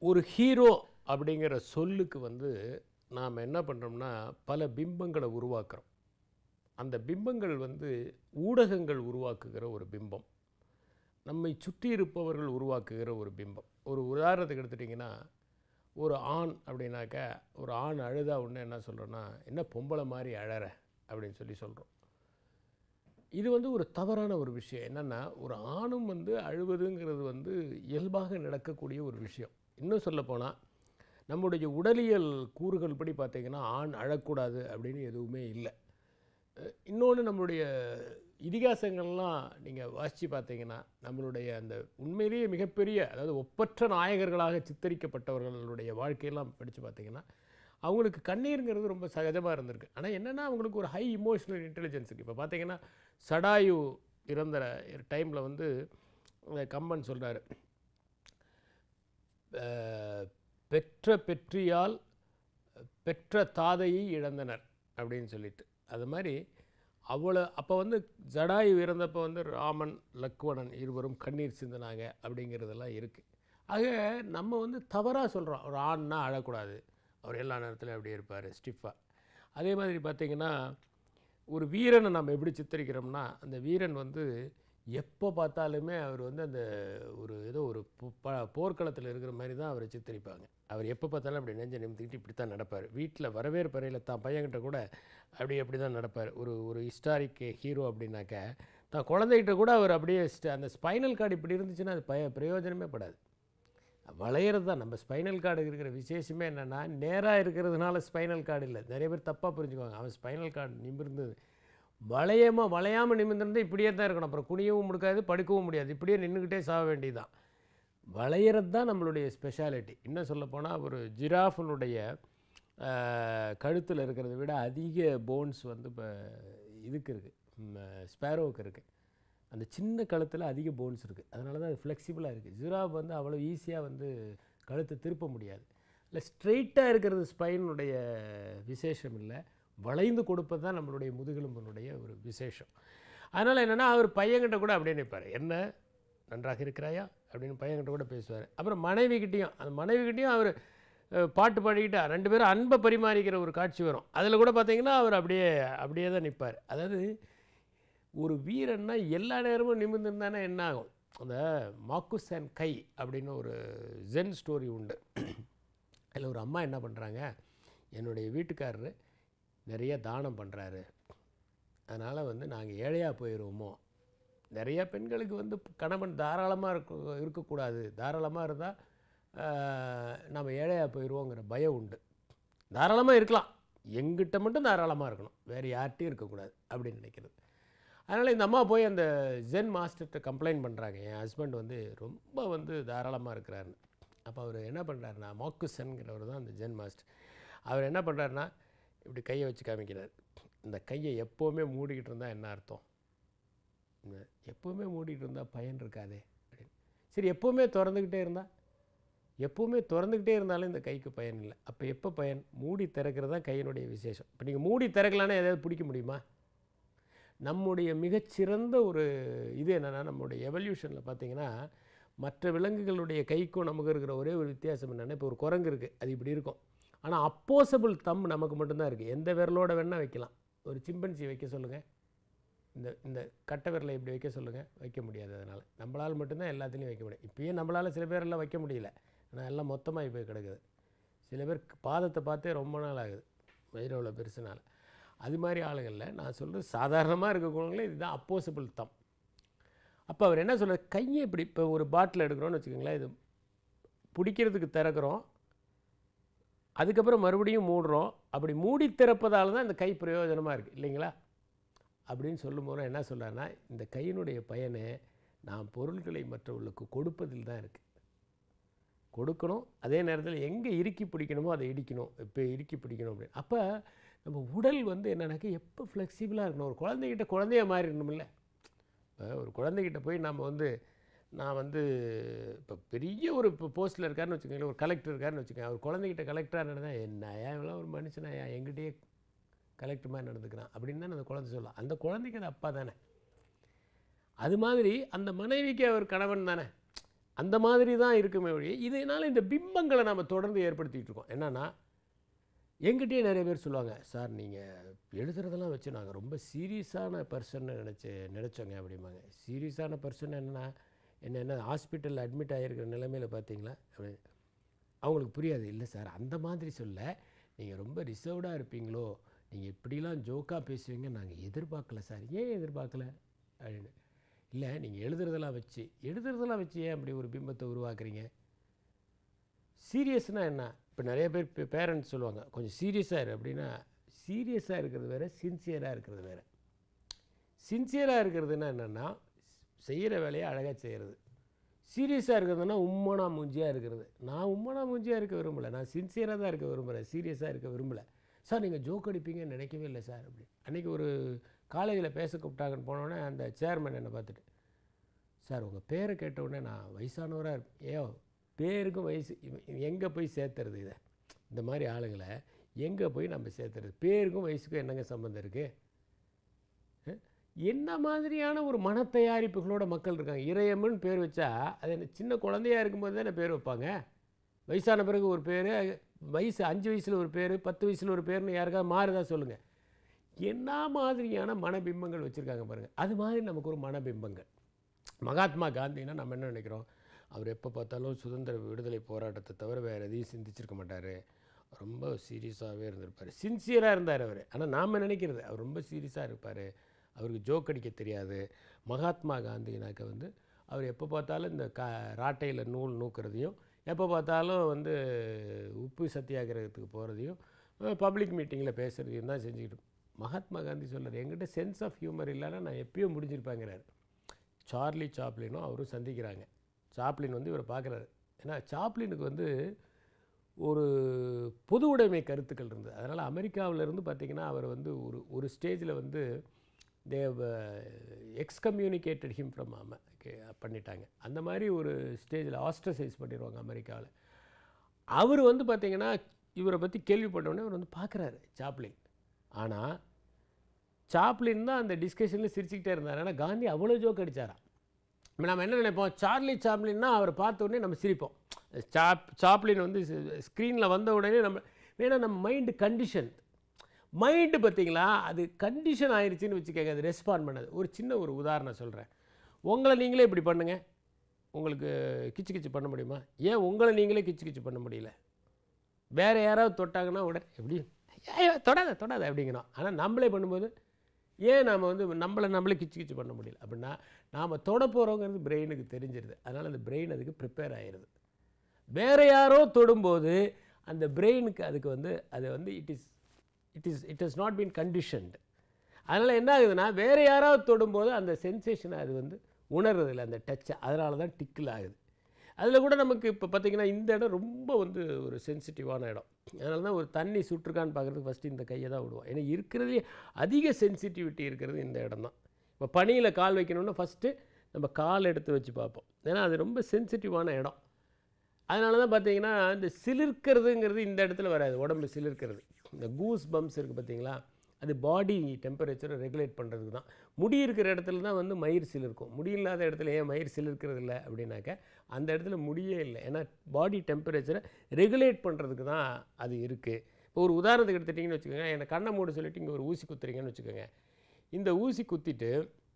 ஒரு ஹீரோ அப்படிங்கிற சொல்லுக்கு வந்து நாம் என்ன பண்ணுறோம்னா பல பிம்பங்களை உருவாக்குறோம் அந்த பிம்பங்கள் வந்து ஊடகங்கள் உருவாக்குகிற ஒரு பிம்பம் நம்மை சுற்றி இருப்பவர்கள் உருவாக்குகிற ஒரு பிம்பம் ஒரு உதாரணத்துக்கு எடுத்துட்டிங்கன்னா ஒரு ஆண் அப்படின்னாக்கா ஒரு ஆண் அழுதா ஒன்று என்ன சொல்கிறோன்னா என்ன பொம்பளை மாதிரி அழற அப்படின்னு சொல்லி சொல்கிறோம் இது வந்து ஒரு தவறான ஒரு விஷயம் என்னென்னா ஒரு ஆணும் வந்து அழுவதுங்கிறது வந்து இயல்பாக நடக்கக்கூடிய ஒரு விஷயம் இன்னும் சொல்லப்போனால் நம்முடைய உடலியல் கூறுகள் படி பார்த்தீங்கன்னா ஆண் அழக்கூடாது அப்படின்னு எதுவுமே இல்லை இன்னொன்று நம்மளுடைய இதிகாசங்கள்லாம் நீங்கள் வாசித்து பார்த்தீங்கன்னா நம்மளுடைய அந்த உண்மையிலேயே மிகப்பெரிய அதாவது ஒப்பற்ற நாயகர்களாக சித்தரிக்கப்பட்டவர்களுடைய வாழ்க்கையெல்லாம் படித்து பார்த்தீங்கன்னா அவங்களுக்கு கண்ணீருங்கிறது ரொம்ப சகஜமாக இருந்திருக்கு ஆனால் என்னென்னா அவங்களுக்கு ஒரு ஹை இமோஷனல் இன்டெலிஜென்ஸ் இருக்குது இப்போ பார்த்தீங்கன்னா சடாயு இறந்த டைமில் வந்து அந்த கம்பன் சொல்கிறாரு பெற்ற பெற்றியால் பெற்ற தாதையை இழந்தனர் அப்படின்னு சொல்லிட்டு அது மாதிரி அவ்வளோ அப்போ வந்து ஜடாயு இறந்தப்போ வந்து ராமன் லக்வணன் இருவரும் கண்ணீர் சிந்தினாங்க அப்படிங்கிறதெல்லாம் இருக்குது ஆக நம்ம வந்து தவறாக சொல்கிறோம் ஒரு ஆண்னா அழக்கூடாது அவர் எல்லா நேரத்துலையும் அப்படியே இருப்பார் ஸ்டிஃபாக அதே மாதிரி பார்த்திங்கன்னா ஒரு வீரனை நம்ம எப்படி சித்தரிக்கிறோம்னா அந்த வீரன் வந்து எப்போ பார்த்தாலுமே அவர் வந்து அந்த ஒரு ஏதோ ஒரு போ- ப போர்க்களத்தில் இருக்கிற மாதிரி தான் அவரை சித்தரிப்பாங்க அவர் எப்போ பார்த்தாலும் அப்படி நெஞ்ச நிமித்திக்கிட்டு இப்படி தான் நடப்பார் வீட்டில் வரவேற்பறையில் தான் பையன்கிட்ட கூட அப்படி அப்படி தான் நடப்பார் ஒரு ஒரு ஹிஸ்டாரிக் ஹீரோ அப்படின்னாக்க தான் குழந்தைகிட்ட கூட அவர் அப்படியே st- அந்த ஸ்பைனல் கார்டு இப்படி இருந்துச்சுன்னா அது பய பிரயோஜனமே படாது வளையிறது தான் நம்ம ஸ்பைனல் கார்டு இருக்கிற விசேஷமே என்னென்னா நேராக இருக்கிறதுனால ஸ்பைனல் கார்டு இல்லை நிறைய பேர் தப்பாக புரிஞ்சுக்குவாங்க அவன் ஸ்பைனல் கார்டு நிமிர்ந்து வளையமாக வளையாமல் நிமிர்ந்திருந்தால் இப்படியே தான் இருக்கணும் அப்புறம் குனியவும் முடியாது படுக்கவும் முடியாது இப்படியே நின்றுக்கிட்டே சாக வேண்டியதுதான் வளையிறது தான் நம்மளுடைய ஸ்பெஷாலிட்டி இன்னும் சொல்லப்போனால் ஒரு ஜிராஃபினுடைய கழுத்தில் இருக்கிறத விட அதிக போன்ஸ் வந்து இப்போ இதுக்கு இருக்குது ஸ்பேரோவுக்கு இருக்குது அந்த சின்ன கழுத்தில் அதிக போன்ஸ் இருக்குது அதனால தான் அது ஃப்ளெக்சிபிளாக இருக்குது ஜிராஃப் வந்து அவ்வளோ ஈஸியாக வந்து கழுத்தை திருப்ப முடியாது இல்லை ஸ்ட்ரெயிட்டாக இருக்கிறது ஸ்பைனுடைய விசேஷம் இல்லை வளைந்து கொடுப்பது தான் நம்மளுடைய முதுகெலும்பினுடைய ஒரு விசேஷம் அதனால் என்னென்னா அவர் பையன்கிட்ட கூட அப்படியே நிற்பார் என்ன நன்றாக இருக்கிறாயா அப்படின்னு பையன்கிட்ட கூட பேசுவார் அப்புறம் மனைவிக்கிட்டேயும் அந்த மனைவிக்கிட்டேயும் அவர் அஹ், பாட்டு பாடிக்கிட்டு ரெண்டு பேரும் அன்பை பரிமாறிக்கிற ஒரு காட்சி வரும் அதில் கூட பார்த்தீங்கன்னா அவர் அப்படியே அப்படியே தான் நிற்பார் அதாவது ஒரு வீரன்னா எல்லா நேரமும் நிமிர்ந்திருந்தானே என்ன ஆகும் அந்த மாக்குஸ் அண்ட் கை அப்படின்னு ஒரு ஜென் ஸ்டோரி உண்டு அதில் ஒரு அம்மா என்ன பண்ணுறாங்க என்னுடைய வீட்டுக்காரரு நிறைய தானம் பண்ணுறாரு அதனால் வந்து நாங்கள் ஏழையாக போயிடுவோமோ நிறைய பெண்களுக்கு வந்து கணவன் தாராளமாக இருக்க இருக்கக்கூடாது தாராளமாக இருந்தால் நம்ம ஏழையாக போயிடுவோங்கிற பயம் உண்டு தாராளமாக இருக்கலாம் எங்கிட்ட மட்டும் தாராளமாக இருக்கணும் வேறு யார்கிட்டையும் இருக்கக்கூடாது அப்படின்னு நினைக்கிறது அதனால் இந்த அம்மா போய் அந்த ஜென் மாஸ்டர்கிட்ட கம்ப்ளைண்ட் பண்ணுறாங்க என் ஹஸ்பண்ட் வந்து ரொம்ப வந்து தாராளமாக இருக்கிறாருன்னு அப்போ அவர் என்ன பண்ணுறாருனா மாக்குசன்கிறவர் தான் அந்த ஜென் மாஸ்டர் அவர் என்ன பண்ணுறாருனா இப்படி கையை வச்சு காமிக்கிறார் இந்த கையை எப்போவுமே மூடிக்கிட்டு இருந்தால் என்ன அர்த்தம் இந்த எப்போவுமே மூடிட்டு இருந்தால் பயன் இருக்காதே அப்படின்னு சரி எப்போவுமே திறந்துக்கிட்டே இருந்தால் எப்போவுமே திறந்துக்கிட்டே இருந்தாலும் இந்த கைக்கு பயன் இல்லை அப்போ எப்போ பயன் மூடி திறக்கிறது தான் கையினுடைய விசேஷம் இப்போ நீங்கள் மூடி திறக்கலான்னா எதாவது பிடிக்க முடியுமா நம்முடைய மிகச்சிறந்த ஒரு இது என்னென்னா நம்மளுடைய எவல்யூஷனில் பார்த்தீங்கன்னா மற்ற விலங்குகளுடைய கைக்கும் நமக்கு இருக்கிற ஒரே ஒரு வித்தியாசம் என்னென்னா இப்போ ஒரு குரங்கு இருக்குது அது இப்படி இருக்கும் ஆனால் அப்போசபிள் தம் நமக்கு மட்டும்தான் இருக்குது எந்த விரலோட வேணால் வைக்கலாம் ஒரு சிம்பன்சி வைக்க சொல்லுங்கள் இந்த இந்த கட்டை விரலை இப்படி வைக்க சொல்லுங்கள் வைக்க முடியாது அதனால் நம்மளால் மட்டும்தான் எல்லாத்துலேயும் வைக்க முடியும் இப்பயே நம்மளால் சில பேரெல்லாம் வைக்க முடியல ஆனால் எல்லாம் மொத்தமாக போய் கிடக்குது சில பேர் பாதத்தை பார்த்தே ரொம்ப நாள் ஆகுது வயிறோவில் பெருசுனால அது மாதிரி ஆளுங்களில் நான் சொல்கிறது சாதாரணமாக இருக்கக்கூடியவங்களே இதுதான் அப்போசிபிள் தம் அப்போ அவர் என்ன சொல்றாரு கையை இப்படி இப்போ ஒரு பாட்டில் எடுக்கிறோன்னு வச்சுக்கோங்களேன் இது பிடிக்கிறதுக்கு திறக்கிறோம் அதுக்கப்புறம் மறுபடியும் மூடுறோம் அப்படி மூடி திறப்பதால தான் இந்த கை பிரயோஜனமாக இருக்குது இல்லைங்களா அப்படின்னு சொல்லும்போது என்ன சொல்றாருன்னா இந்த கையினுடைய பயனை நாம் பொருட்களை மற்றவர்களுக்கு கொடுப்பதில் தான் இருக்குது கொடுக்கணும் அதே நேரத்தில் எங்கே இறுக்கி பிடிக்கணுமோ அதை இடிக்கணும் இப்போ இறுக்கி பிடிக்கணும் அப்படின்னு அப்போ நம்ம உடல் வந்து என்னன்னாக்கா எப்போ ஃப்ளெக்சிபிளாக இருக்கணும் ஒரு குழந்தைகிட்ட குழந்தைய மாறி இருக்கணும்ல இப்போ ஒரு குழந்தைகிட்ட போய் நம்ம வந்து நான் வந்து இப்போ பெரிய ஒரு இப்போ போஸ்ட்டில் இருக்காருன்னு வச்சுக்கோங்களேன் ஒரு கலெக்டர் இருக்காருன்னு வச்சுக்கோங்க அவர் குழந்தைகிட்ட கலெக்டராக நடந்தால் என்னையா இவ்வளோ ஒரு மனுஷனாயா எங்கிட்டயே கலெக்டர் மாதிரி நடந்துக்கிறான் அப்படின்னு தான் அந்த குழந்தை சொல்லலாம் அந்த குழந்தைக்கு அது அப்பா தானே அது மாதிரி அந்த மனைவிக்கு அவர் கணவன் தானே அந்த மாதிரி தான் இருக்குமே ஒழிய இதனால் இந்த பிம்பங்களை நம்ம தொடர்ந்து ஏற்படுத்திகிட்டு இருக்கோம் என்னென்னா எங்கிட்டயே நிறைய பேர் சொல்லுவாங்க சார் நீங்கள் எழுதுறதெல்லாம் வச்சு நாங்கள் ரொம்ப சீரியஸான பர்சன் நினச்சி நினச்சோங்க அப்படிம்பாங்க சீரியஸான பர்சன் என்னென்னா என்ன என்ன ஹாஸ்பிட்டலில் அட்மிட் ஆகிருக்கிற நிலைமையில் பார்த்தீங்களா அப்படி அவங்களுக்கு புரியாது இல்லை சார் அந்த மாதிரி சொல்ல நீங்கள் ரொம்ப ரிசர்வ்டாக இருப்பீங்களோ நீங்கள் இப்படிலாம் ஜோக்காக பேசுவீங்க நாங்கள் எதிர்பார்க்கல சார் ஏன் எதிர்பார்க்கல அப்படின்னு இல்லை நீங்கள் எழுதுறதெல்லாம் வச்சு எழுதுறதெல்லாம் வச்சு ஏன் அப்படி ஒரு பிம்பத்தை உருவாக்குறீங்க சீரியஸ்னால் என்ன இப்போ நிறைய பேர் பேரண்ட்ஸ் சொல்லுவாங்க கொஞ்சம் சீரியஸாக இரு அப்படின்னா சீரியஸாக இருக்கிறது வேறு சின்சியராக இருக்கிறது வேறு சின்சியராக இருக்கிறதுனா என்னென்னா செய்கிற வேலையை அழகாக செய்கிறது சீரியஸாக இருக்கிறதுனா உம்மனா மூஞ்சியாக இருக்கிறது நான் உம்மனா மூஞ்சியாக இருக்க விரும்பலை நான் சின்சியராக தான் இருக்க விரும்புகிறேன் சீரியஸாக இருக்க விரும்பலை சார் நீங்கள் ஜோக் அடிப்பீங்கன்னு நினைக்கவே இல்லை சார் அப்படி அன்றைக்கி ஒரு காலேஜில் பேச கூப்பிட்டாங்கன்னு போனோடனே அந்த சேர்மன் என்னை பார்த்துட்டு சார் உங்கள் பேரை கேட்டவுடனே நான் வயசானவராக இருப்பேன் ஏோ பேருக்கும் வயசு எங்கே போய் சேர்த்துறது இதை இந்த மாதிரி ஆளுங்களை எங்கே போய் நம்ம சேர்த்துறது பேருக்கும் வயசுக்கும் என்னங்க சம்மந்தம் இருக்குது என்ன மாதிரியான ஒரு மன தயாரிப்புகளோட மக்கள் இருக்காங்க இறையம்னு பேர் வச்சா அது என்ன சின்ன குழந்தையா இருக்கும்போது தானே பேர் வைப்பாங்க வயசான பிறகு ஒரு பேர் வயசு அஞ்சு வயசில் ஒரு பேர் பத்து வயசில் ஒரு பேர்னு யாருக்காவது மாறுதா சொல்லுங்கள் என்ன மாதிரியான மனபிம்பங்கள் வச்சுருக்காங்க பாருங்கள் அது மாதிரி நமக்கு ஒரு மனபிம்பங்கள் மகாத்மா காந்தினா நம்ம என்ன நினைக்கிறோம் அவர் எப்போ பார்த்தாலும் சுதந்திர விடுதலை போராட்டத்தை தவிர வேறு எதையும் சிந்திச்சிருக்க மாட்டார் ரொம்ப சீரியஸாகவே இருந்திருப்பார் சின்சியராக இருந்தார் அவர் ஆனால் நாம் நினைக்கிறது அவர் ரொம்ப சீரியஸாக இருப்பார் அவருக்கு ஜோக் அடிக்க தெரியாது மகாத்மா காந்தினாக்க வந்து அவர் எப்போ பார்த்தாலும் இந்த கா ராட்டையில் நூல் நூக்கிறதையும் எப்போ பார்த்தாலும் வந்து உப்பு சத்தியாகிரகத்துக்கு போகிறதையும் பப்ளிக் மீட்டிங்கில் பேசுகிறதையும் தான் செஞ்சுக்கிட்டு மகாத்மா காந்தி சொல்கிறார் எங்கிட்ட சென்ஸ் ஆஃப் ஹியூமர் இல்லைன்னா நான் எப்பயும் முடிஞ்சிருப்பாங்கிறார் சார்லி சாப்ளினும் அவரும் சந்திக்கிறாங்க சாப்ளின் வந்து இவரை பார்க்குறாரு ஏன்னா சாப்ளினுக்கு வந்து ஒரு பொது உடைமை கருத்துக்கள் இருந்தது அதனால் அமெரிக்காவிலேருந்து பார்த்திங்கன்னா அவர் வந்து ஒரு ஒரு ஸ்டேஜில் வந்து தேவ் எக்ஸ்கம்யூனிகேட்டட் ஹிம் ஃப்ரம் அம பண்ணிட்டாங்க அந்த மாதிரி ஒரு ஸ்டேஜில் ஆஸ்ட்ரசைஸ் பண்ணிடுவாங்க அமெரிக்காவில் அவர் வந்து பார்த்திங்கன்னா இவரை பற்றி கேள்விப்பட்டவுடனே அவர் வந்து பார்க்குறாரு சாப்ளின் ஆனால் சாப்ளின் தான் அந்த டிஸ்கஷனில் சிரிச்சுக்கிட்டே இருந்தார் ஏன்னா காந்தி அவ்வளோ ஜோக் அடித்தாராம் இப்போ நம்ம என்ன நினைப்போம் சார்லி சாப்ளின்னா அவரை பார்த்த உடனே நம்ம சிரிப்போம் சாப் சாப்ளின் வந்து ஸ்க்ரீனில் வந்த உடனே நம்ம வேணால் நம்ம மைண்டு கண்டிஷன் மைண்டு பார்த்தீங்களா அது கண்டிஷன் ஆயிடுச்சுன்னு வச்சுக்கோங்க அது ரெஸ்பாண்ட் பண்ணது ஒரு சின்ன ஒரு உதாரணம் சொல்கிறேன் உங்களை நீங்களே இப்படி பண்ணுங்கள் உங்களுக்கு கிச்சு கிச்சு பண்ண முடியுமா ஏன் உங்களை நீங்களே கிச்சு கிச்சு பண்ண முடியல வேறு யாராவது தொட்டாங்கன்னா உடனே எப்படி ஐயோ தொடாத தொடாத அப்படிங்கிறோம் ஆனால் நம்மளே பண்ணும்போது ஏன் நாம் வந்து நம்மளை நம்மளே கிச்சு கிச்சு பண்ண முடியல அப்படின்னா நாம் தொட போகிறோங்கிறது பிரெயினுக்கு தெரிஞ்சிருது அதனால் அந்த பிரெயின் அதுக்கு ப்ரிப்பேர் ஆயிடுது வேறு யாரோ தொடும்போது அந்த பிரெயினுக்கு அதுக்கு வந்து அது வந்து it is it is it is not been conditioned அதனால் என்ன ஆகுதுன்னா வேறு யாராவது தொடும்போது அந்த சென்சேஷனை அது வந்து உணர்றதில்ல அந்த டச்சை அதனால தான் டிக்கில் ஆகுது அதில் கூட நமக்கு இப்போ பார்த்திங்கன்னா இந்த இடம் ரொம்ப வந்து ஒரு சென்சிட்டிவான இடம் அதனால தான் ஒரு தண்ணி சுற்றுக்கான்னு பார்க்குறதுக்கு ஃபஸ்ட்டு இந்த கையை தான் விடுவோம் ஏன்னா இருக்கிறதுலே அதிக சென்சிட்டிவிட்டி இருக்கிறது இந்த இடம் தான் இப்போ பனியில் கால் வைக்கணும்னா ஃபஸ்ட்டு நம்ம கால் எடுத்து வச்சு பார்ப்போம் ஏன்னா அது ரொம்ப சென்சிட்டிவான இடம் அதனால தான் பார்த்தீங்கன்னா இந்த சிலிர்க்கிறதுங்கிறது இந்த இடத்துல வராது உடம்பு சிலிர்க்கிறது இந்த கூஸ் பம்ப்ஸ் இருக்குது பார்த்தீங்களா அது பாடி டெம்பரேச்சரை ரெகுலேட் பண்ணுறதுக்கு தான் முடி இருக்கிற இடத்துல தான் வந்து மயிர் சிலிருக்கும் முடி இல்லாத இடத்துல ஏன் மயிர் சிலிர்க்கிறது இல்லை அப்படின்னாக்க அந்த இடத்துல முடியே இல்லை ஏன்னா பாடி டெம்பரேச்சரை ரெகுலேட் பண்ணுறதுக்கு தான் அது இருக்குது இப்போ ஒரு உதாரணத்துக்கு எடுத்துட்டிங்கன்னு வச்சுக்கோங்க என்னை கண்ணை மூட சொல்லிட்டு இங்கே ஒரு ஊசி குத்துறீங்கன்னு வச்சுக்கோங்க இந்த ஊசி குத்திட்டு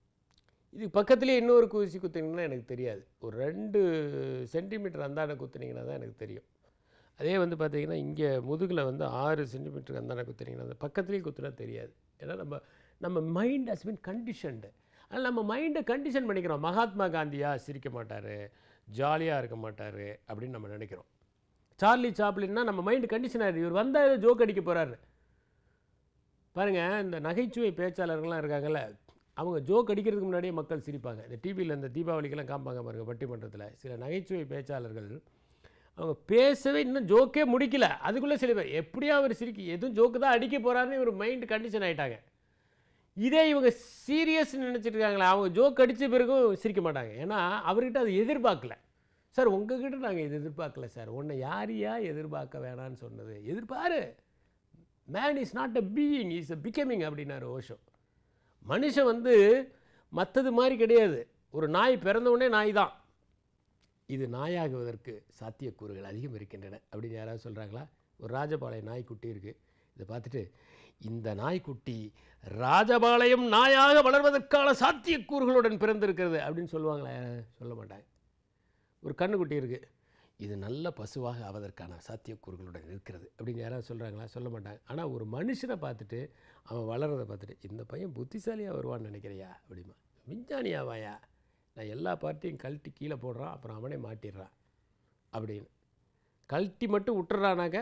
இது பக்கத்துலேயே இன்னொரு ஊசி குத்துனீங்கன்னா எனக்கு தெரியாது ஒரு ரெண்டு சென்டிமீட்டர் அந்தாண்ட குத்துனீங்கன்னா தான் எனக்கு தெரியும் அதே வந்து பார்த்திங்கன்னா இங்கே முதுகில் வந்து ஆறு சென்டிமீட்டருக்கு அந்தாண்ட குத்துனீங்கன்னா அந்த பக்கத்துலேயே குத்துனா தெரியாது ஏன்னா நம்ம நம்ம மைண்ட் ஹஸ் பின் கண்டிஷன்டு அதனால் நம்ம மைண்டை கண்டிஷன் பண்ணிக்கிறோம் மகாத்மா காந்தியா சிரிக்க மாட்டார் ஜாலியாக இருக்க மாட்டார் அப்படின்னு நம்ம நினைக்கிறோம் சார்லி சாப்ளின்னா நம்ம மைண்டு கண்டிஷன் ஆகிடுது இவர் வந்தால் ஏதோ ஜோக் அடிக்க போகிறாரு பாருங்கள் இந்த நகைச்சுவை பேச்சாளர்கள்லாம் இருக்காங்கல்ல அவங்க ஜோக் அடிக்கிறதுக்கு முன்னாடியே மக்கள் சிரிப்பாங்க இந்த டிவியில் இந்த தீபாவளிக்கெல்லாம் காமிப்பாங்க பாருங்கள் பட்டிமன்றத்தில் சில நகைச்சுவை பேச்சாளர்கள் அவங்க பேசவே இன்னும் ஜோக்கே முடிக்கல அதுக்குள்ளே சில பேர் எப்படியும் அவர் சிரிக்க எதுவும் ஜோக்கு தான் அடிக்க போகிறாருன்னு இவர் மைண்டு கண்டிஷன் ஆகிட்டாங்க இதே இவங்க சீரியஸ் நினச்சிட்டு இருக்காங்களே அவங்க ஜோக் அடித்த பிறகும் சிரிக்க மாட்டாங்க ஏன்னா அவர்கிட்ட அது எதிர்பார்க்கல சார் உங்ககிட்ட நாங்கள் இது எதிர்பார்க்கல சார் உன்னை யாரையா எதிர்பார்க்க வேணான்னு சொன்னது எதிர்பாரு man is not a being is a becoming அப்படின்னாரு ஓஷோ மனுஷன் வந்து மற்றது மாதிரி கிடையாது ஒரு நாய் பிறந்தவுடனே நாய் தான் இது நாயாகுவதற்கு சாத்தியக்கூறுகள் அதிகம் இருக்கின்றன அப்படின்னு யாராவது சொல்கிறாங்களா ஒரு ராஜபாளையம் நாய்க்குட்டி இருக்குது இதை பார்த்துட்டு இந்த நாய்க்குட்டி ராஜபாளையம் நாயாக வளர்வதற்கான சாத்தியக்கூறுகளுடன் பிறந்திருக்கிறது அப்படின்னு சொல்லுவாங்களா யாராவது? சொல்ல மாட்டாங்க ஒரு கண்ணுக்குட்டி இருக்குது இது நல்ல பசுவாக ஆவதற்கான சாத்தியக்கூறுகளுடன் இருக்கிறது அப்படின்னு யாராவது சொல்கிறாங்களா சொல்ல மாட்டாங்க ஆனால் ஒரு மனுஷனை பார்த்துட்டு அவன் வளர்றதை பார்த்துட்டு இந்த பையன் புத்திசாலியாக வருவான்னு நினைக்கிறியா அப்படிமா விஞ்ஞானியாவாயா நான் எல்லா பார்ட்டியும் கழட்டி கீழே போடுறான் அப்புறம் அவனே மாட்டிடுறான் அப்படின்னு கழட்டி மட்டும் விட்டுறானாக்க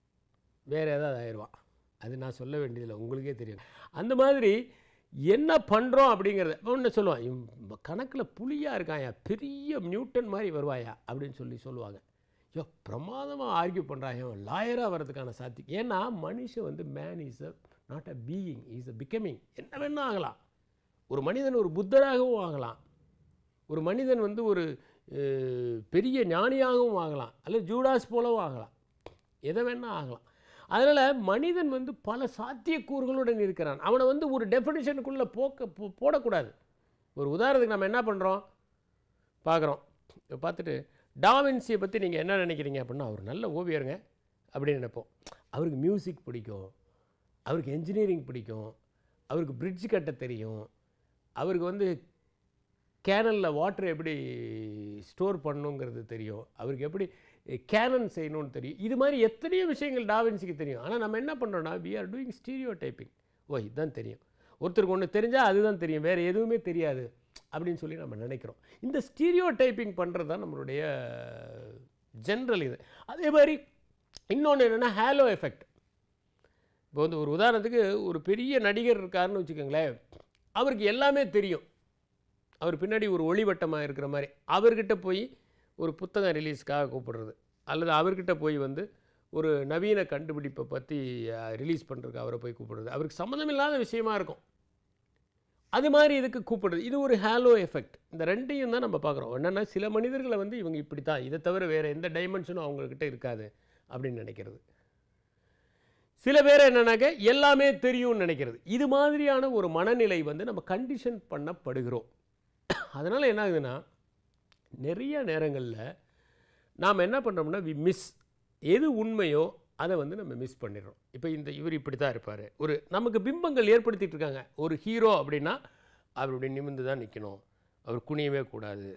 வேறு ஏதாவது ஆயிடுவான் அது நான் சொல்ல வேண்டியதில்லை உங்களுக்கே தெரியும் அந்த மாதிரி என்ன பண்ணுறோம் அப்படிங்கிறத ஒன்று சொல்லுவான் இவன் கணக்கில் புலியாக இருக்காயா பெரிய நியூட்டன் மாதிரி வருவாயா அப்படின்னு சொல்லி சொல்லுவாங்க ஐயோ பிரமாதமாக ஆர்கியூ பண்ணுறாங்க அவன் லாயராக வர்றதுக்கான சாத்தி ஏன்னா மனுஷன் வந்து man is a not a being is a becoming என்ன வேணால் ஆகலாம் ஒரு மனிதன் ஒரு புத்தராகவும் ஆகலாம் ஒரு மனிதன் வந்து ஒரு அஹ், பெரிய ஞானியாகவும் ஆகலாம் அல்லது ஜூடாஸ் போலவும் ஆகலாம் எதை வேணால் ஆகலாம் அதனால் மனிதன் வந்து பல சாத்தியக்கூறுகளுடன் இருக்கிறான் அவனை வந்து ஒரு டெஃபினிஷனுக்குள்ளே போக்க போ- போடக்கூடாது ஒரு உதாரணத்துக்கு நம்ம என்ன பண்ணுறோம் பார்க்குறோம் பார்த்துட்டு டாவின்சியை பற்றி நீங்கள் என்ன நினைக்கிறீங்க அப்படின்னா அவர் நல்ல ஓவியருங்க அப்படின்னு நினைப்போம் அவருக்கு மியூசிக் பிடிக்கும் அவருக்கு என்ஜினியரிங் பிடிக்கும் அவருக்கு பிரிட்ஜ் கட்ட தெரியும் அவருக்கு வந்து கேனலில் வாட்டர் எப்படி ஸ்டோர் பண்ணணுங்கிறது தெரியும் அவருக்கு எப்படி கேனன் செய்யணும்னு தெரியும் இது மாதிரி எத்தனையோ விஷயங்கள் டாவின்சிக்கு தெரியும் ஆனால் நம்ம என்ன பண்ணுறோன்னா we are doing stereotyping ஓ இதுதான் தெரியும் ஒருத்தருக்கு ஒன்று தெரிஞ்சால் அதுதான் தெரியும் வேறு எதுவுமே தெரியாது அப்படின்னு சொல்லி நம்ம நினைக்கிறோம் இந்த ஸ்டீரியோ டைப்பிங் பண்ணுறது தான் நம்மளுடைய ஜென்ரல் இது அதே மாதிரி இன்னொன்று என்னென்னா ஹேலோ எஃபெக்ட் இப்போ வந்து ஒரு உதாரணத்துக்கு ஒரு பெரிய நடிகர் இருக்காருன்னு வச்சுக்கோங்களேன் அவருக்கு எல்லாமே தெரியும் அவர் பின்னாடி ஒரு ஒளிவட்டமாக இருக்கிற மாதிரி அவர்கிட்ட போய் ஒரு புத்தகம் ரிலீஸ்க்காக கூப்பிடுறது அல்லது அவர்கிட்ட போய் வந்து ஒரு நவீன கண்டுபிடிப்பை பற்றி ரிலீஸ் பண்ணுறதுக்கு அவரை போய் கூப்பிடுறது அவருக்கு சம்மந்தமில்லாத விஷயமா இருக்கும் அது மாதிரி இதுக்கு கூப்பிடுறது இது ஒரு ஹேலோ எஃபெக்ட் இந்த ரெண்டையும் தான் நம்ம பார்க்குறோம் என்னென்னா சில மனிதர்களை வந்து இவங்க இப்படி தான் இதை தவிர வேறு எந்த டைமென்ஷனும் அவங்கக்கிட்ட இருக்காது அப்படின்னு நினைக்கிறது சில பேர் என்னன்னாக்க எல்லாமே தெரியும்னு நினைக்கிறது இது மாதிரியான ஒரு மனநிலை வந்து நம்ம கண்டிஷன் பண்ணப்படுகிறோம் அதனால் என்ன ஆகுதுன்னா நிறைய நேரங்களில் நாம் என்ன பண்ணுறோம்னா வி மிஸ் எது உண்மையோ அதை வந்து நம்ம மிஸ் பண்ணிடுறோம் இப்போ இந்த இவர் இப்படி தான் இருப்பார் ஒரு நமக்கு பிம்பங்கள் ஏற்படுத்திட்டு இருக்காங்க ஒரு ஹீரோ அப்படின்னா அவர் இப்படி நிமிர்ந்து தான் நிற்கணும் அவர் குனியவே கூடாது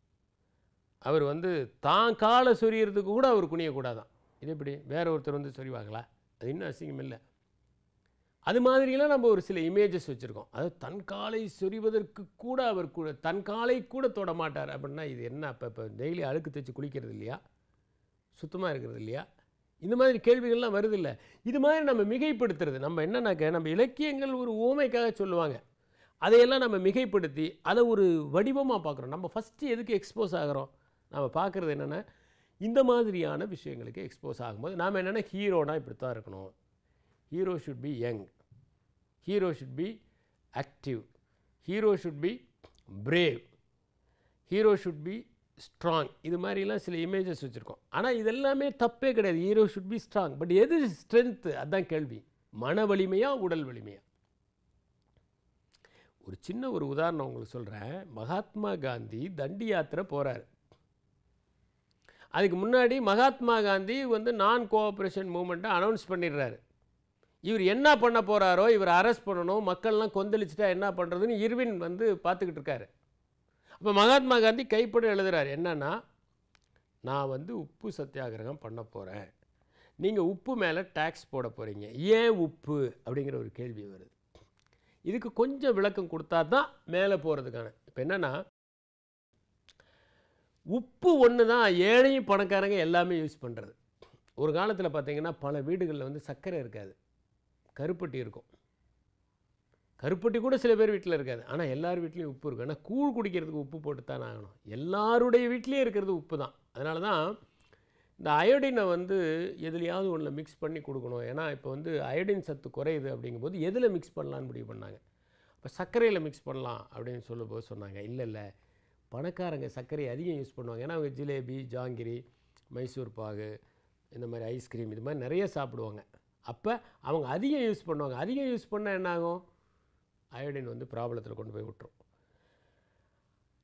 அவர் வந்து தான் காலை சொரியறதுக்கு கூட அவர் குனியக்கூடாதான் இது எப்படி வேற ஒருத்தர் வந்து சொரிவாங்களா அது இன்னும் அசிங்கம் இல்லை அது மாதிரிலாம் நம்ம ஒரு சில இமேஜஸ் வச்சுருக்கோம் அதாவது தன் காலை சொரிவதற்கு கூட அவர் கூட தன் காலை கூட தொட மாட்டார் அப்படின்னா இது என்ன அப்போ இப்போ டெய்லி அழுக்கு தைச்சு குளிக்கிறது இல்லையா சுத்தமாக இருக்கிறது இல்லையா இந்த மாதிரி கேள்விகள்லாம் வருது இல்லை இது மாதிரி நம்ம மிகைப்படுத்துறது நம்ம என்னன்னாக்க நம்ம இலக்கியங்கள் ஒரு ஓமைக்காக சொல்லுவாங்க அதையெல்லாம் நம்ம மிகைப்படுத்தி அதை ஒரு வடிவமாக பார்க்குறோம் நம்ம ஃபஸ்ட்டு எதுக்கு எக்ஸ்போஸ் ஆகிறோம் நம்ம பார்க்குறது என்னென்னா இந்த மாதிரியான விஷயங்களுக்கு எக்ஸ்போஸ் ஆகும்போது நாம் என்னென்னா ஹீரோனா இப்படி தான் இருக்கணும் hero should be young hero should be active hero should be brave hero should be strong இது மாதிரிலாம் சில இமேஜஸ் வச்சுருக்கோம் ஆனால் இதெல்லாமே தப்பே கிடையாது hero should be strong but எது ஸ்ட்ரென்த்து அதான் கேள்வி மன வலிமையா உடல் வலிமையா ஒரு சின்ன ஒரு உதாரணம் உங்களுக்கு சொல்கிறேன் மகாத்மா காந்தி தண்டி யாத்திரை போகிறார் அதுக்கு முன்னாடி மகாத்மா காந்தி வந்து நான் கோஆப்ரேஷன் மூமெண்ட்டை அனௌன்ஸ் பண்ணிடுறாரு இவர் என்ன பண்ண போகிறாரோ இவர் அரெஸ்ட் பண்ணணும் மக்கள்லாம் கொந்தளிச்சிட்டா என்ன பண்ணுறதுன்னு இர்வின் வந்து பார்த்துக்கிட்டு இருக்காரு அப்போ மகாத்மா காந்தி கைப்பட எழுதுறாரு என்னன்னா நான் வந்து உப்பு சத்தியாகிரகம் பண்ண போகிறேன் நீங்கள் உப்பு மேலே டேக்ஸ் போட போகிறீங்க ஏன் உப்பு அப்படிங்கிற ஒரு கேள்வி வருது இதுக்கு கொஞ்சம் விளக்கம் கொடுத்தா தான் மேலே போகிறதுக்கான இப்போ என்னென்னா உப்பு ஒன்று தான் ஏழையும் பணக்காரங்க எல்லாமே யூஸ் பண்ணுறது ஒரு காலத்தில் பார்த்தீங்கன்னா பல வீடுகளில் வந்து சர்க்கரை இருக்காது கருப்பட்டி இருக்கும் கருப்பட்டி கூட சில பேர் வீட்டில் இருக்காது ஆனால் எல்லார் வீட்லேயும் உப்பு இருக்கும் ஆனால் கூழ் குடிக்கிறதுக்கு உப்பு போட்டு தானே ஆகணும் எல்லாருடைய வீட்லேயும் இருக்கிறது உப்பு தான் அதனால தான் இந்த அயோடினை வந்து எதுலையாவது ஒன்றில் மிக்ஸ் பண்ணி கொடுக்கணும் ஏன்னா இப்போ வந்து அயோடின் சத்து குறையுது அப்படிங்கும்போது எதில் மிக்ஸ் பண்ணலான்னு முடிவு பண்ணாங்க இப்போ சர்க்கரையில் மிக்ஸ் பண்ணலாம் அப்படின்னு சொல்லும்போது சொன்னாங்க இல்லை இல்லை பணக்காரங்க சர்க்கரையை அதிகம் யூஸ் பண்ணுவாங்க ஏன்னா அவங்க ஜிலேபி ஜாங்கிரி மைசூர் பாகு இந்த மாதிரி ஐஸ்கிரீம் இது மாதிரி நிறைய சாப்பிடுவாங்க அப்போ அவங்க அதிகம் யூஸ் பண்ணுவாங்க அதிகம் யூஸ் பண்ணால் என்ன ஆகும் அயோடின் வந்து ப்ராப்ளத்தில் கொண்டு போய் விட்டுரும்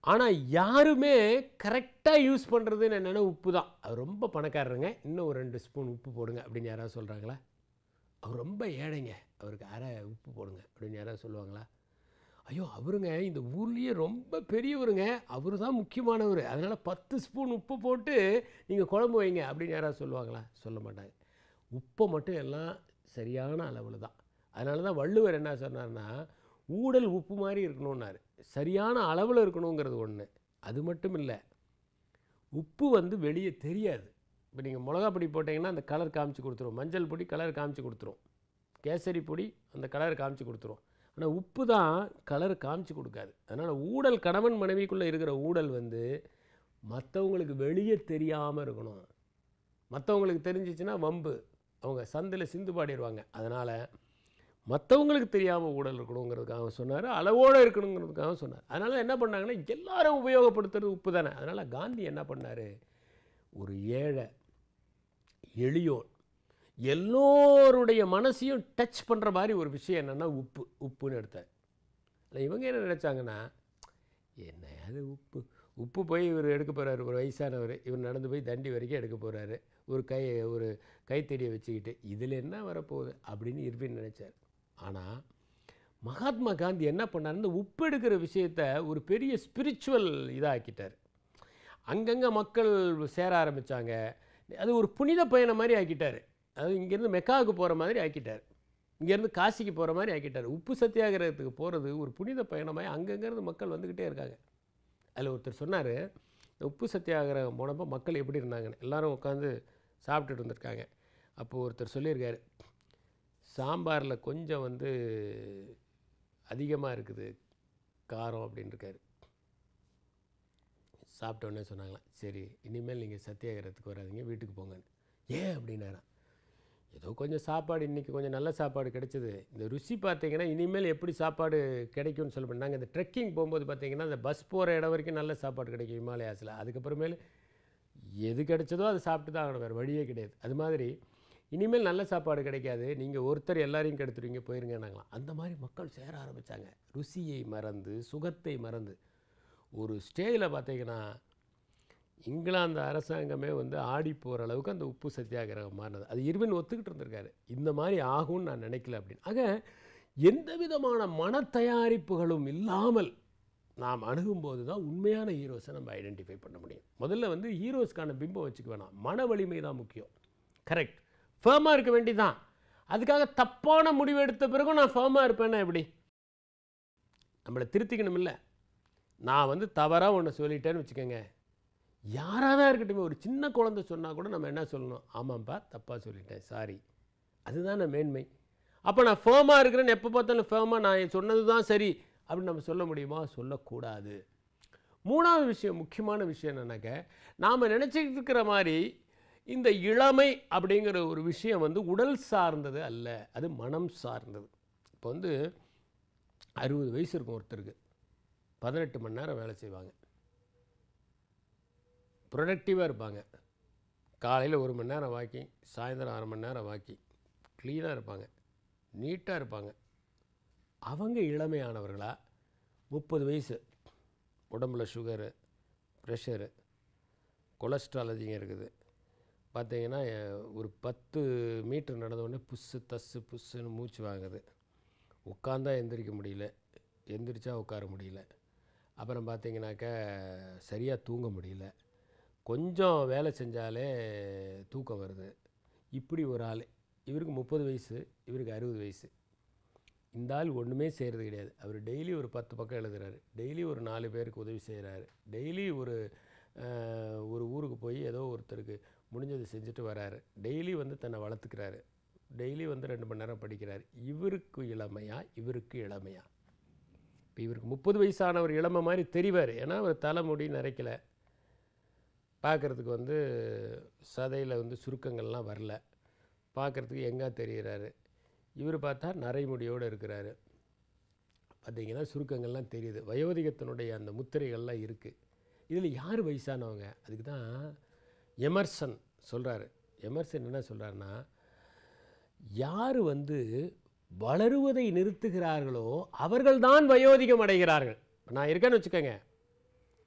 ஆனால் யாருமே கரெக்டாக யூஸ் பண்ணுறதுன்னு என்னென்னா உப்பு தான் அவர் ரொம்ப பணக்காரருங்க இன்னும் ஒரு ரெண்டு ஸ்பூன் உப்பு போடுங்க அப்படின்னு யாராவது சொல்கிறாங்களா அவர் ரொம்ப ஏழைங்க அவருக்கு அரை உப்பு போடுங்க அப்படின்னு யாராவது சொல்லுவாங்களா ஐயோ அவருங்க இந்த ஊர்லேயே ரொம்ப பெரியவருங்க அவர் தான் முக்கியமானவர் அதனால் பத்து ஸ்பூன் உப்பு போட்டு நீங்கள் குழம்பு வைங்க அப்படின்னு யாராவது சொல்லுவாங்களா சொல்ல மாட்டாங்க உப்பை மட்டும் எல்லாம் சரியான அளவில் தான் அதனால தான் வள்ளுவர் என்ன சொன்னார்னா ஊடல் உப்பு மாதிரி இருக்கணும்னாரு சரியான அளவில் இருக்கணுங்கிறது ஒன்று அது மட்டும் இல்லை உப்பு வந்து வெளியே தெரியாது இப்போ நீங்கள் மிளகா பொடி போட்டிங்கன்னா அந்த கலர் காமிச்சு கொடுத்துரும் மஞ்சள் பொடி கலர் காமிச்சு கொடுத்துரும் கேசரி பொடி அந்த கலர் காமிச்சு கொடுத்துரும் ஆனால் உப்பு தான் கலர் காமிச்சு கொடுக்காது அதனால் ஊடல் கணவன் மனைவிக்குள்ளே இருக்கிற ஊடல் வந்து மற்றவங்களுக்கு வெளியே தெரியாமல் இருக்கணும் மற்றவங்களுக்கு தெரிஞ்சிச்சுன்னா வம்பு அவங்க சந்தில் சிந்து பாடிடுவாங்க அதனால் மற்றவங்களுக்கு தெரியாமல் ஊடல் இருக்கணுங்கிறதுக்காக சொன்னார் அளவோடு இருக்கணுங்கிறதுக்காக சொன்னார் அதனால் என்ன பண்ணாங்கன்னா எல்லாரும் உபயோகப்படுத்துறது உப்பு தானே அதனால் காந்தி என்ன பண்ணார் ஒரு ஏழை எளியோன் எல்லோருடைய மனசையும் டச் பண்ணுற மாதிரி ஒரு விஷயம் என்னென்னா உப்பு உப்புன்னு எடுத்தார் ஆனால் இவங்க என்ன நினச்சாங்கன்னா என்ன அது உப்பு உப்பு போய் இவர் எடுக்க போகிறாரு ஒரு வயசானவர் இவர் நடந்து போய் தண்டி வரைக்கும் எடுக்க போகிறாரு ஒரு கை ஒரு கைத்தடியை வச்சுக்கிட்டு இதில் என்ன வரப்போகுது அப்படின்னு இருப்பின்னு நினச்சார் ஆனால் மகாத்மா காந்தி என்ன பண்ணார் இந்த உப்பு எடுக்கிற விஷயத்த ஒரு பெரிய ஸ்பிரிச்சுவல் இதாக்கிட்டார் அங்கங்கே மக்கள் சேர ஆரம்பித்தாங்க அது ஒரு புனித பயணம் மாதிரி ஆக்கிட்டார் அதாவது இங்கேருந்து மெக்காவுக்கு போகிற மாதிரி ஆக்கிட்டார் இங்கேருந்து காசிக்கு போகிற மாதிரி ஆக்கிட்டார் உப்பு சத்தியாகிரகத்துக்கு போகிறது ஒரு புனித பயணமாக அங்கங்கேருந்து மக்கள் வந்துக்கிட்டே இருக்காங்க அதில் ஒருத்தர் சொன்னார் இந்த உப்பு சத்தியாகிரகம் போனப்போ மக்கள் எப்படி இருந்தாங்கன்னு எல்லாரும் உட்காந்து சாப்பிட்டுட்டு இருந்திருக்காங்க அப்போ ஒருத்தர் சொல்லியிருக்காரு சாம்பாரில் கொஞ்சம் வந்து அதிகமாக இருக்குது காரம் அப்படின்னு இருக்காரு சாப்பிட்ட உடனே சொன்னாங்களாம் சரி இனிமேல் நீங்கள் சத்தியாகிரகத்துக்கு வராதீங்க வீட்டுக்கு போங்கன்னு ஏன் அப்படின்னாராம் ஏதோ கொஞ்சம் சாப்பாடு இன்றைக்கி கொஞ்சம் நல்ல சாப்பாடு கிடைச்சது இந்த ருசி பார்த்தீங்கன்னா இனிமேல் எப்படி சாப்பாடு கிடைக்கும்னு சொல்ல நாங்கள் இந்த ட்ரெக்கிங் போகும்போது பார்த்தீங்கன்னா அந்த பஸ் போகிற இடம் வரைக்கும் நல்ல சாப்பாடு கிடைக்கும் ஹிமாலயாஸில் அதுக்கப்புறமேலு எது கிடைச்சதோ அதை சாப்பிட்டு தான் ஆகணும் வேறு வழியே கிடையாது அது மாதிரி இனிமேல் நல்ல சாப்பாடு கிடைக்காது நீங்கள் ஒருத்தர் எல்லாரையும் கெடுத்துருவீங்க போயிருங்கன்னாங்களாம் அந்த மாதிரி மக்கள் சேர ஆரம்பித்தாங்க ருசியை மறந்து சுகத்தை மறந்து ஒரு ஸ்டேஜில் பார்த்தீங்கன்னா இங்கிலாந்து அரசாங்கமே வந்து ஆடி போகிற அளவுக்கு அந்த உப்பு சத்தியாகிரகம் மாறினது அது இருவின் ஒத்துக்கிட்டு இருந்திருக்காரு இந்த மாதிரி ஆகும்னு நான் நினைக்கல அப்படின்னு ஆக எந்த விதமான மன தயாரிப்புகளும் இல்லாமல் நாம் அணுகும்போது தான் உண்மையான ஹீரோஸை நம்ம ஐடென்டிஃபை பண்ண முடியும் முதல்ல வந்து ஹீரோஸ்க்கான பிம்பம் வச்சுக்க வேணாம் மன வலிமை தான் முக்கியம் கரெக்ட் ஃபேமாக இருக்க வேண்டிதான் அதுக்காக தப்பான முடிவு எடுத்த பிறகும் நான் ஃபேமாக இருப்பேன்னா எப்படி நம்மளை திருத்திக்கணும் இல்லை நான் வந்து தவறாக ஒன்று சொல்லிட்டேன்னு வச்சுக்கோங்க யாராக தான் இருக்கட்டும் ஒரு சின்ன குழந்தை சொன்னால் கூட நம்ம என்ன சொல்லணும் ஆமாம்ப்பா தப்பாக சொல்லிட்டேன் சாரி அதுதான் மேன்மை அப்போ நான் ஃபேமாக இருக்கிறேன்னு எப்போ பார்த்தாலும் ஃபேமாக நான் சொன்னது தான் சரி அப்படின்னு நம்ம சொல்ல முடியுமா சொல்லக்கூடாது மூணாவது விஷயம் முக்கியமான விஷயம் என்னன்னாக்க நாம் நினச்சிக்கிட்டு இருக்கிற மாதிரி இந்த இளமை அப்படிங்கிற ஒரு விஷயம் வந்து உடல் சார்ந்தது அல்ல அது மனம் சார்ந்தது இப்போ வந்து அறுபது வயசு இருக்கும் ஒருத்தருக்கு பதினெட்டு மணி நேரம் வேலை செய்வாங்க ப்ரொடக்டிவாக இருப்பாங்க காலையில் ஒரு மணி நேரம் வாக்கிங் சாயந்தரம் அரை மணி நேரம் வாக்கிங் க்ளீனாக இருப்பாங்க நீட்டாக இருப்பாங்க அவங்க இளமையானவர்களா முப்பது வயசு உடம்புல சுகரு ப்ரெஷரு கொலஸ்ட்ரால் அதிகம் இருக்குது பார்த்தீங்கன்னா எ- ஒரு பத்து மீட்டர் நடந்த உடனே புஸ்ஸு தஸ்ஸு புஸ்ஸுன்னு மூச்சு வாங்குது உட்காந்தா எந்திரிக்க முடியல எந்திரிச்சா உட்கார முடியல அப்புறம் பார்த்தீங்கன்னாக்கா சரியாக தூங்க முடியல கொஞ்சம் வேலை செஞ்சாலே தூக்கம் வருது இப்படி ஒரு ஆள் இவருக்கு முப்பது வயசு இவருக்கு அறுபது வயசு இந்த ஆள் ஒன்றுமே செய்கிறது கிடையாது அவர் டெய்லி ஒரு பத்து பக்கம் எழுதுறாரு டெய்லி ஒரு நாலு பேருக்கு உதவி செய்கிறாரு டெய்லி ஒரு அஹ், ஒரு ஊருக்கு போய் ஏதோ ஒருத்தருக்கு முடிஞ்சதை செஞ்சுட்டு வராரு டெய்லி வந்து தன்னை வளர்த்துக்கிறாரு டெய்லி வந்து ரெண்டு மணி நேரம் படிக்கிறார் இவருக்கு இளமையா இவருக்கு இளமையா இப்போ இவருக்கு முப்பது வயசானவர் இளமை மாதிரி தெரிவார் ஏன்னா அவர் தலைமுடி நரைக்கல பார்க்குறதுக்கு வந்து சதையில் வந்து சுருக்கங்கள்லாம் வரல பார்க்குறதுக்கு எங்கே தெரிகிறாரு இவர் பார்த்தா நரைமுடியோடு இருக்கிறாரு பார்த்தீங்கன்னா சுருக்கங்கள்லாம் தெரியுது வயோதிகத்தினுடைய அந்த முத்திரைகள்லாம் இருக்குது இதில் யார் வயசானவங்க அதுக்கு தான் எமர்சன் சொல்கிறாரு எமர்சன் என்ன சொல்கிறாருன்னா யார் வந்து வளருவதை நிறுத்துகிறார்களோ அவர்கள்தான் வயோதிகம் அடைகிறார்கள் இப்ப நான் இருக்கேன்னு வச்சுக்கோங்க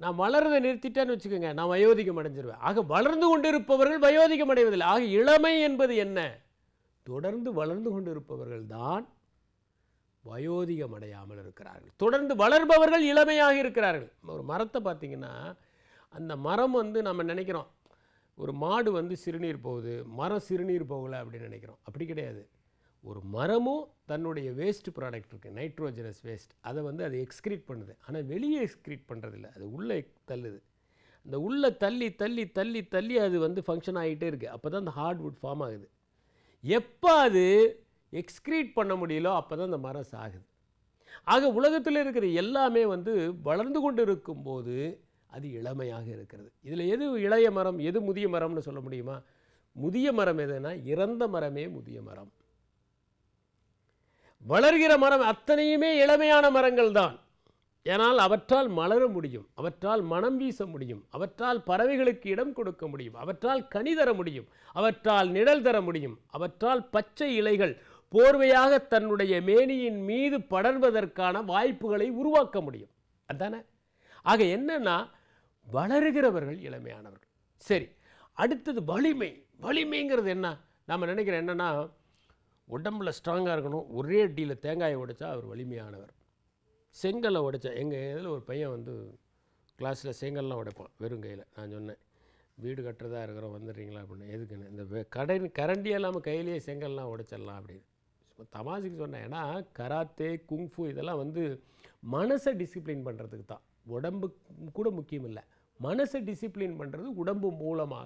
நான் வளர்றதை நிறுத்திட்டேன்னு வச்சுக்கோங்க நான் வயோதிகம் அடைஞ்சிருவேன் ஆக வளர்ந்து கொண்டிருப்பவர்கள் வயோதிகம் அடைவதில்லை ஆக இளமை என்பது என்ன தொடர்ந்து வளர்ந்து கொண்டிருப்பவர்கள் தான் வயோதிகம் அடையாமல் இருக்கிறார்கள் தொடர்ந்து வளர்பவர்கள் இளமையாக இருக்கிறார்கள் ஒரு மரத்தை பார்த்தீங்கன்னா அந்த மரம் வந்து நம்ம நினைக்கிறோம் ஒரு மாடு வந்து சிறுநீர் போகுது மரம் சிறுநீர் போகலை அப்படின்னு நினைக்கிறோம் அப்படி கிடையாது ஒரு மரமும் தன்னுடைய வேஸ்ட் ப்ராடக்ட் இருக்குது நைட்ரோஜனஸ் வேஸ்ட் அதை வந்து அது எக்ஸ்க்ரீட் பண்ணுது ஆனால் வெளியே எக்ஸ்க்ரீட் பண்ணுறதில்ல அது உள்ளே தள்ளுது அந்த உள்ளே தள்ளி தள்ளி தள்ளி தள்ளி அது வந்து ஃபங்க்ஷன் ஆகிட்டே இருக்குது அப்போ தான் அந்த ஹார்ட்வுட் ஃபார்ம் ஆகுது எப்போ அது எக்ஸ்க்ரீட் பண்ண முடியலோ அப்போ தான் அந்த மரம் சாகுது ஆக உலகத்தில் இருக்கிற எல்லாமே வந்து வளர்ந்து கொண்டு இருக்கும்போது அது இளமையாக இருக்கிறது இதில் எது இளைய மரம் எது முதிய மரம்னு சொல்ல முடியுமா முதிய மரம் எதுனா இறந்த மரமே முதிய மரம் வளர்கிற மரம் அத்தனையுமே இளமையான மரங்கள் தான் ஏனால் அவற்றால் மலர முடியும் அவற்றால் மனம் வீச முடியும் அவற்றால் பறவைகளுக்கு இடம் கொடுக்க முடியும் அவற்றால் கனி தர முடியும் அவற்றால் நிழல் தர முடியும் அவற்றால் பச்சை இலைகள் போர்வையாக தன்னுடைய மேனியின் மீது படர்வதற்கான வாய்ப்புகளை உருவாக்க முடியும் அதானே ஆக என்னன்னா வளருகிறவர்கள் இளமையானவர்கள் சரி அடுத்தது வலிமை வலிமைங்கிறது என்ன நம்ம நினைக்கிறோம் என்னன்னா உடம்புல ஸ்ட்ராங்காக இருக்கணும் ஒரே அடியில் தேங்காயை உடைச்சா அவர் வலிமையானவர் செங்கல்லை உடைச்சா எங்கள் இதில் ஒரு பையன் வந்து கிளாஸில் செங்கல்லாம் உடைப்பான் வெறும் கையில் நான் சொன்னேன் வீடு கட்டுறதா இருக்கிறோம் வந்துடுறீங்களா அப்படின்னு எதுக்குன்னு இந்த வெ- கடை கரண்டி இல்லாமல் கையிலேயே செங்கல்லாம் உடைச்சிடலாம் அப்படின்னு சும்மா தமாஷுக்கு சொன்னேன் ஏன்னா கராத்தே குங்ஃபு இதெல்லாம் வந்து மனசை டிசிப்ளின் பண்ணுறதுக்கு தான் உடம்பு கூட முக்கியம் இல்லை மனசை டிசிப்ளின் பண்ணுறது உடம்பு மூலமாக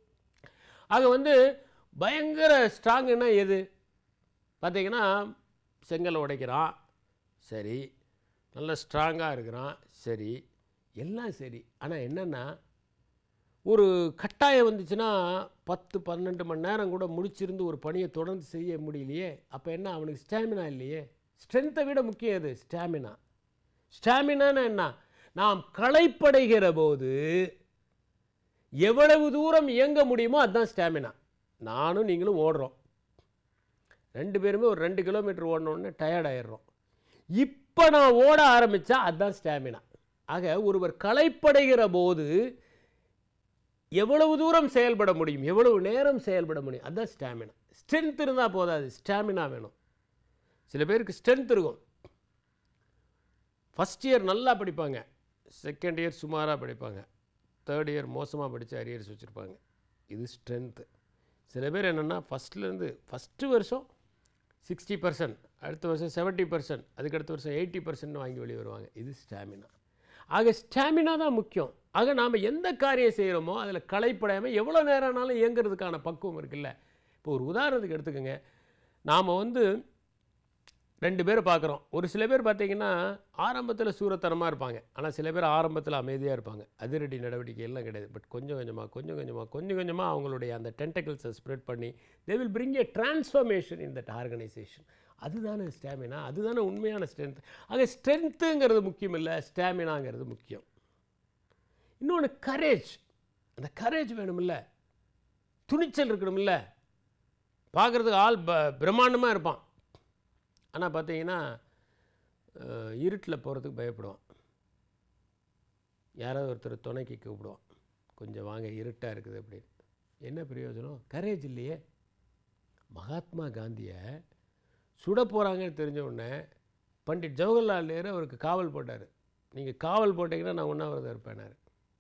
ஆக வந்து பயங்கர ஸ்ட்ராங்குன்னா எது பார்த்தீங்கன்னா செங்கல் உடைக்கிறான் சரி நல்ல ஸ்ட்ராங்காக இருக்கிறான் சரி எல்லாம் சரி ஆனால் என்னென்னா ஒரு கட்டாயம் வந்துச்சுன்னா பத்து பன்னெண்டு மணி நேரம் கூட முடிச்சிருந்து ஒரு பணியை தொடர்ந்து செய்ய முடியலையே அப்போ என்ன அவனுக்கு ஸ்டாமினா இல்லையே ஸ்ட்ரென்த்தை விட முக்கியம் அது ஸ்டாமினா ஸ்டாமினான்னு என்ன நாம் களைப்படைகிற போது எவ்வளவு தூரம் இயங்க முடியுமோ அதுதான் ஸ்டாமினா நானும் நீங்களும் ஓடுறோம் ரெண்டு பேருமே ஒரு ரெண்டு கிலோமீட்டர் ஓடணுன்னு டயர்ட் ஆயிடுறோம் இப்போ நான் ஓட ஆரம்பித்தா அதுதான் ஸ்டாமினா ஆக ஒருவர் களைப்படைகிற போது எவ்வளவு தூரம் செயல்பட முடியும் எவ்வளவு நேரம் செயல்பட முடியும் அதுதான் ஸ்டாமினா ஸ்ட்ரென்த் இருந்தால் போதாது ஸ்டாமினா வேணும் சில பேருக்கு ஸ்ட்ரென்த் இருக்கும் ஃபஸ்ட் இயர் நல்லா படிப்பாங்க செகண்ட் இயர் சுமாராக படிப்பாங்க தேர்ட் இயர் மோசமாக படித்து அரியர்ஸ் வச்சுருப்பாங்க இது ஸ்ட்ரென்த்து சில பேர் என்னென்னா ஃபஸ்ட்லேருந்து ஃபஸ்ட்டு வருஷம் சிக்ஸ்டி பர்சன்ட் அடுத்த வருஷம் செவன்ட்டி பர்சன்ட் அதுக்கு அடுத்த வருஷம் எயிட்டி பர்சன்ட் வாங்கி வெளியே வருவாங்க இது ஸ்டாமினா ஆக ஸ்டாமினா தான் முக்கியம் ஆக நாம் எந்த காரியம் செய்கிறோமோ அதில் களைப்படையாமல் எவ்வளோ நேரம்னாலும் இயங்குறதுக்கான பக்குவம் இருக்குல்ல இப்போ ஒரு உதாரணத்துக்கு எடுத்துக்கோங்க நாம் வந்து ரெண்டு பேரை பார்க்குறோம் ஒரு சில பேர் பார்த்தீங்கன்னா ஆரம்பத்தில் சூரத்தனமாக இருப்பாங்க ஆனால் சில பேர் ஆரம்பத்தில் அமைதியாக இருப்பாங்க அதிரடி நடவடிக்கை எல்லாம் கிடையாது பட் கொஞ்சம் கொஞ்சமாக கொஞ்சம் கொஞ்சமாக கொஞ்சம் கொஞ்சமாக அவங்களுடைய அந்த டென்டக்கிள்ஸை ஸ்ப்ரெட் பண்ணி they will bring a transformation in that organisation அதுதானே ஸ்டாமினா அதுதானே உண்மையான ஸ்ட்ரென்த் ஆக ஸ்ட்ரென்த்துங்கிறது முக்கியம் இல்லை ஸ்டாமினாங்கிறது முக்கியம் இன்னொன்று கரேஜ் அந்த கரேஜ் வேணுமில்ல துணிச்சல் இருக்கணுமில்ல பார்க்குறதுக்கு ஆள் ப பிரம்மாண்டமாக இருப்பான் ஆனால் பார்த்தீங்கன்னா இருட்டில் போகிறதுக்கு பயப்படுவான் யாராவது ஒருத்தர் துணைக்கு கூப்பிடுவான் கொஞ்சம் வாங்க இருட்டாக இருக்குது அப்படின்னு என்ன பிரயோஜனம் கரேஜ் இல்லையே மகாத்மா காந்தியை சுட போகிறாங்கன்னு தெரிஞ்ச உடனே பண்டிட் ஜவஹர்லால் நேரு அவருக்கு காவல் போட்டார் நீங்கள் காவல் போட்டீங்கன்னா நான் உண்ணாவிரதம் இருப்பேனார்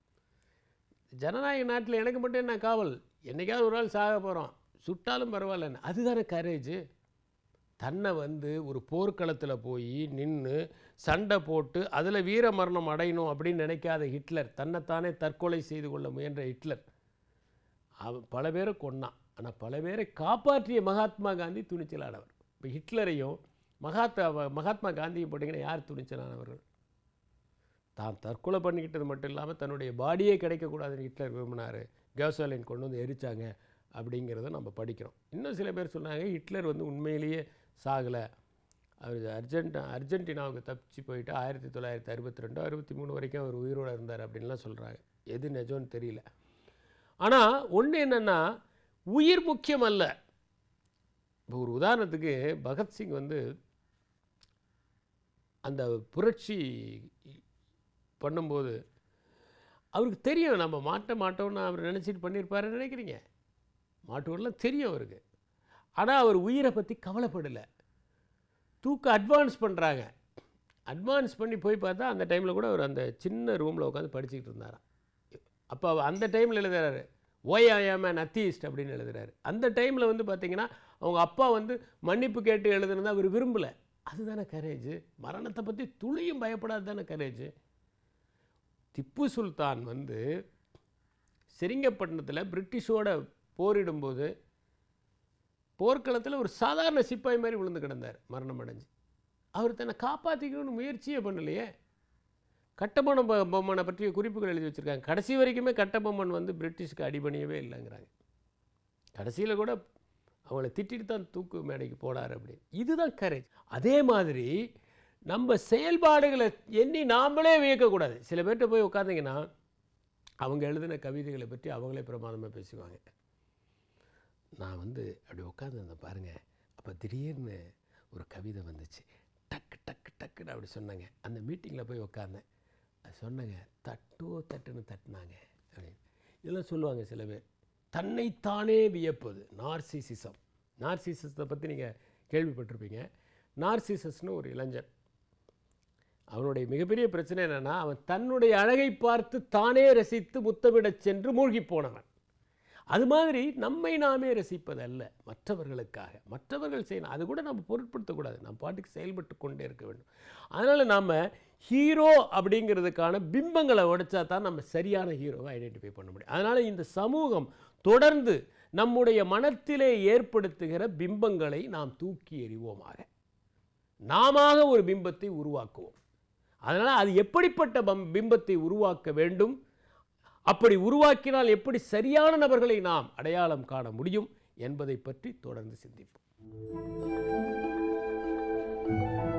ஜனநாயக நாட்டில் எனக்கு மட்டும் என்ன காவல் என்னைக்காவது ஒரு நாள் சாக போகிறோம் சுட்டாலும் பரவாயில்லன்னு அதுதானே கரேஜ் தன்னை வந்து ஒரு போர்க்களத்தில் போய் நின்று சண்டை போட்டு அதில் வீர மரணம் அடையணும் அப்படின்னு நினைக்காத ஹிட்லர் தன்னைத்தானே தற்கொலை செய்து கொள்ள முயன்ற ஹிட்லர் அவன் பல பேரை கொன்னான் ஆனால் பல பேரை காப்பாற்றிய மகாத்மா காந்தி துணிச்சலானவர் இப்போ ஹிட்லரையும் மகாத்மா மகாத்மா காந்தியும் போட்டிங்கன்னா யார் துணிச்சலானவர்கள் தான் தற்கொலை பண்ணிக்கிட்டது மட்டும் இல்லாமல் தன்னுடைய பாடியே கிடைக்கக்கூடாதுன்னு ஹிட்லர் விரும்பினார் கேசோலின் கொண்டு வந்து எரிச்சாங்க அப்படிங்கிறத நம்ம படிக்கிறோம் இன்னும் சில பேர் சொன்னாங்க ஹிட்லர் வந்து உண்மையிலேயே சாகலை அவர் அர்ஜென்ட் அர்ஜென்டினாவுக்கு தப்பிச்சு போயிட்டு ஆயிரத்தி தொள்ளாயிரத்தி அறுபத்தி ரெண்டு அறுபத்தி மூணு வரைக்கும் அவர் உயிரோடு இருந்தார் அப்படின்லாம் சொல்கிறாங்க எது நிஜம்னு தெரியல ஆனால் ஒன்று என்னென்னா உயிர் முக்கியம் அல்ல இப்போ ஒரு உதாரணத்துக்கு பகத்சிங் வந்து அந்த புரட்சி பண்ணும்போது அவருக்கு தெரியும் நம்ம மாட்ட மாட்டோம்னு அவர் நினச்சிட்டு பண்ணியிருப்பாருன்னு நினைக்கிறீங்க மாட்டுவோம்லாம் தெரியும் அவருக்கு ஆனால் அவர் உயிரை பற்றி கவலைப்படலை தூக்க அட்வான்ஸ் பண்ணுறாங்க அட்வான்ஸ் பண்ணி போய் பார்த்தா அந்த டைமில் கூட அவர் அந்த சின்ன ரூமில் உட்காந்து படிச்சுக்கிட்டு இருந்தாராம் அப்போ அந்த டைமில் எழுதுறாரு ஓய் ஐஎம் அன் அத்தியிஸ்ட் அப்படின்னு எழுதுறாரு அந்த டைமில் வந்து பார்த்தீங்கன்னா அவங்க அப்பா வந்து மன்னிப்பு கேட்டு எழுதுனதை அவர் விரும்பலை அதுதானே கரேஜ் மரணத்தை பற்றி துளியும் பயப்படாது தானே கரேஜ் திப்பு சுல்தான் வந்து செரிங்கப்பட்டினத்தில் பிரிட்டிஷோட போரிடும்போது போர்க்களத்தில் ஒரு சாதாரண சிப்பாய் மாதிரி விழுந்து கிடந்தார் மரணம் அடைஞ்சு அவர் தன்னை காப்பாற்றிக்கணும்னு முயற்சியே பண்ணலையே கட்டபொம்மன் பொ- பொம்மனை பற்றிய குறிப்புகள் எழுதி வச்சுருக்காங்க கடைசி வரைக்குமே கட்டபொம்மன் வந்து பிரிட்டிஷ்க்கு அடிபணியவே இல்லைங்கிறாங்க கடைசியில் கூட அவங்கள திட்டிட்டு தான் தூக்கு மேடைக்கு போனார் அப்படி இதுதான் கரேஜ் அதே மாதிரி நம்ம செயல்பாடுகளை எண்ணி நாமளே வியக்கக்கூடாது சில பேர்கிட்ட போய் உட்காந்திங்கன்னா அவங்க எழுதின கவிதைகளை பற்றி அவங்களே பிரமாதமாக பேசுவாங்க நான் வந்து அப்படி உட்காந்துருந்தேன் பாருங்கள் அப்போ திடீர்னு ஒரு கவிதை வந்துச்சு டக்கு டக்கு டக்குன்னு அப்படி சொன்னாங்க அந்த மீட்டிங்கில் போய் உட்காந்தேன் அது சொன்னாங்க தட்டோ தட்டுன்னு தட்டுனாங்க அப்படின்னு இதெல்லாம் சொல்லுவாங்க சில பேர் தன்னைத்தானே வியப்பது நார்சிசிசம் நார்சிசிசத்தை பற்றி நீங்கள் கேள்விப்பட்டிருப்பீங்க நார்சிசஸ்னு ஒரு இளைஞன் அவனுடைய மிகப்பெரிய பிரச்சனை என்னன்னா அவன் தன்னுடைய அழகை பார்த்து தானே ரசித்து முத்தமிடச் சென்று மூழ்கிப் போனவன் அது மாதிரி நம்மை நாமே ரசிப்பது அல்ல மற்றவர்களுக்காக மற்றவர்கள் செய்யணும் அது கூட நம்ம பொருட்படுத்தக்கூடாது நம்ம பாட்டுக்கு செயல்பட்டு கொண்டே இருக்க வேண்டும் அதனால் நாம் ஹீரோ அப்படிங்கிறதுக்கான பிம்பங்களை உடைச்சா தான் நம்ம சரியான ஹீரோவை ஐடென்டிஃபை பண்ண முடியும் அதனால் இந்த சமூகம் தொடர்ந்து நம்முடைய மனத்திலே ஏற்படுத்துகிற பிம்பங்களை நாம் தூக்கி எறிவோமாக நாம ஒரு பிம்பத்தை உருவாக்குவோம் அதனால் அது எப்படிப்பட்ட பம் பிம்பத்தை உருவாக்க வேண்டும் அப்படி உருவாக்கினால் எப்படி சரியான நபர்களை நாம் அடையாளம் காண முடியும் என்பதை பற்றி தொடர்ந்து சிந்திப்போம்